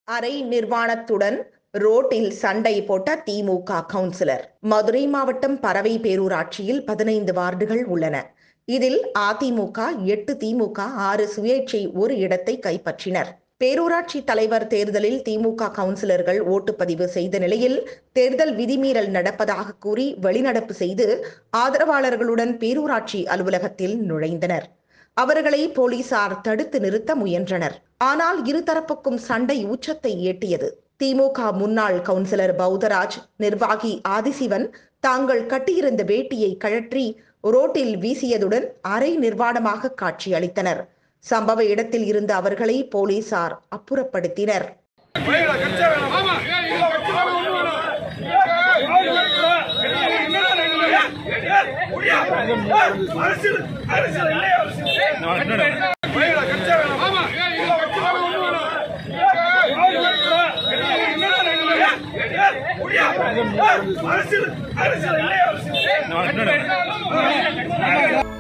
அரை நிர்வாணத்துடன் ரோட்டில் சண்டை போட்ட திமுக கவுன்சிலர் மதுரை மாவட்டம் பறவை பேரூராட்சியில் பதினைந்து வார்டுகள் உள்ளன இதில் அதிமுக எட்டு திமுக ஆறு சுயேட்சை ஒரு இடத்தை கைப்பற்றினர் பேரூராட்சி தலைவர் தேர்தலில் திமுக கவுன்சிலர்கள் ஓட்டுப்பதிவு செய்த நிலையில் தேர்தல் விதிமீறல் நடப்பதாக கூறி வெளிநடப்பு செய்து ஆதரவாளர்களுடன் பேரூராட்சி அலுவலகத்தில் நுழைந்தனர் அவர்களை போலீசார் தடுத்து நிறுத்த முயன்றனர் ஆனால் இருதரப்புக்கும் சண்டை உச்சத்தை எட்டியது திமுக முன்னாள் கவுன்சிலர் பௌதராஜ் நிர்வாகி ஆதிசிவன் தாங்கள் கட்டியிருந்த வேட்டியை கழற்றி ரோட்டில் வீசியதுடன் அரை நிர்வாணமாக காட்சியளித்தனர் சம்பவ இடத்தில் இருந்த அவர்களை போலீசார் அப்புறப்படுத்தினர் அரசியல் அரசியல் இல்லை அரசியல் அரசியல் இல்லை